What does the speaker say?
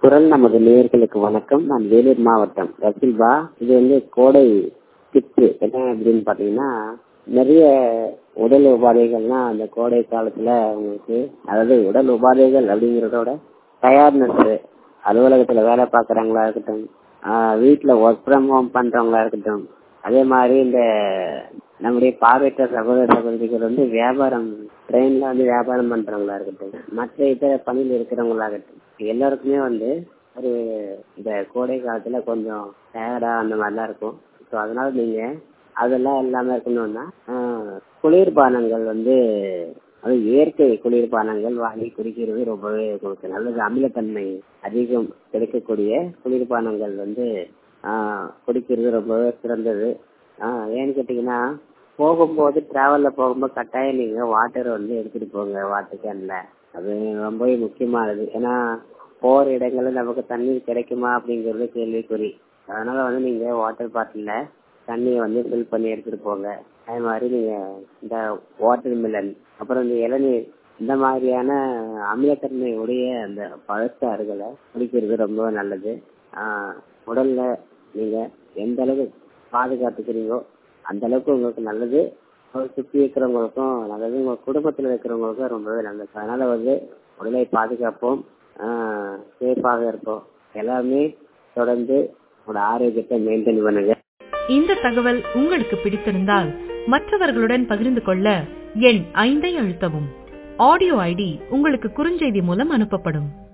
குரல் நமது நேயர்களுக்கு வணக்கம் நான் வேலூர் மாவட்டம் ரசில்பா இது வந்து கோடை டிப்ஸ் என்ன அப்படின்னு பாத்தீங்கன்னா நிறைய உடல் உபாதைகள்லாம் அந்த கோடை காலத்துல உங்களுக்கு அதாவது உடல் உபாதைகள் அப்படிங்கறதோட டயர்னஸ் அலுவலகத்துல வேலை பாக்குறவங்களா இருக்கட்டும் ஆஹ் வீட்டுல ஒர்க் ஃப்ரம் ஹோம் பண்றவங்களா இருக்கட்டும் அதே மாதிரி இந்த நம்முடைய பார்வையற்ற சகோதர சகோதரிகள் வந்து வியாபாரம் ட்ரெயின்ல வந்து வியாபாரம் பண்றவங்களா இருக்கட்டும் மற்ற இதர பணியில் இருக்கிறவங்களா இருக்கட்டும் எல்லாருக்குமே வந்து ஒரு இந்த கோடை காலத்துல கொஞ்சம் டயர்டா அந்த மாதிரிலாம் இருக்கும் ஸோ அதனால நீங்க அதெல்லாம் இல்லாம இருக்கணும்னா ஆஹ் குளிர்பானங்கள் வந்து அது இயற்கை குளிர்பானங்கள் வாங்கி குடிக்கிறது ரொம்பவே உங்களுக்கு நல்லது அமிலத்தன்மை அதிகம் கிடைக்கக்கூடிய குளிர்பானங்கள் வந்து ஆஹ் குடிக்கிறது ரொம்பவே சிறந்தது ஆஹ் ஏன்னு கேட்டீங்கன்னா போகும்போது டிராவல்ல போகும்போது கட்டாயம் நீங்க வாட்டர் வந்து எடுத்துட்டு போங்க வாட்டர் கேன்ல அது ரொம்பவே முக்கியமானது ஏன்னா போற இடங்கள்ல நமக்கு தண்ணீர் கிடைக்குமா அப்படிங்கறது கேள்விக்குறி அதனால வந்து நீங்க வாட்டர் பாட்டில்ல தண்ணியை வந்து ஃபில் பண்ணி எடுத்துட்டு போங்க அதே மாதிரி நீங்க இந்த வாட்டர் மிலன் அப்புறம் இந்த இளநீர் இந்த மாதிரியான அமிலத்தன்மை உடைய அந்த பழச்சாறுகளை குடிக்கிறது ரொம்ப நல்லது ஆஹ் உடல்ல நீங்க எந்த அளவுக்கு பாதுகாத்துக்கிறீங்களோ அந்த அளவுக்கு உங்களுக்கு நல்லது சுத்தி இருக்கிறவங்களுக்கும் நல்லது உங்க குடும்பத்துல இருக்கிறவங்களுக்கும் ரொம்பவே நல்லது அதனால வந்து உடலை பாதுகாப்போம் சேஃபாக இருப்போம் எல்லாருமே தொடர்ந்து உங்களோட ஆரோக்கியத்தை மெயின்டைன் பண்ணுங்க இந்த தகவல் உங்களுக்கு பிடித்திருந்தால் மற்றவர்களுடன் பகிர்ந்து கொள்ள எண் ஐந்தை அழுத்தவும் ஆடியோ ஐடி உங்களுக்கு குறுஞ்செய்தி மூலம் அனுப்பப்படும்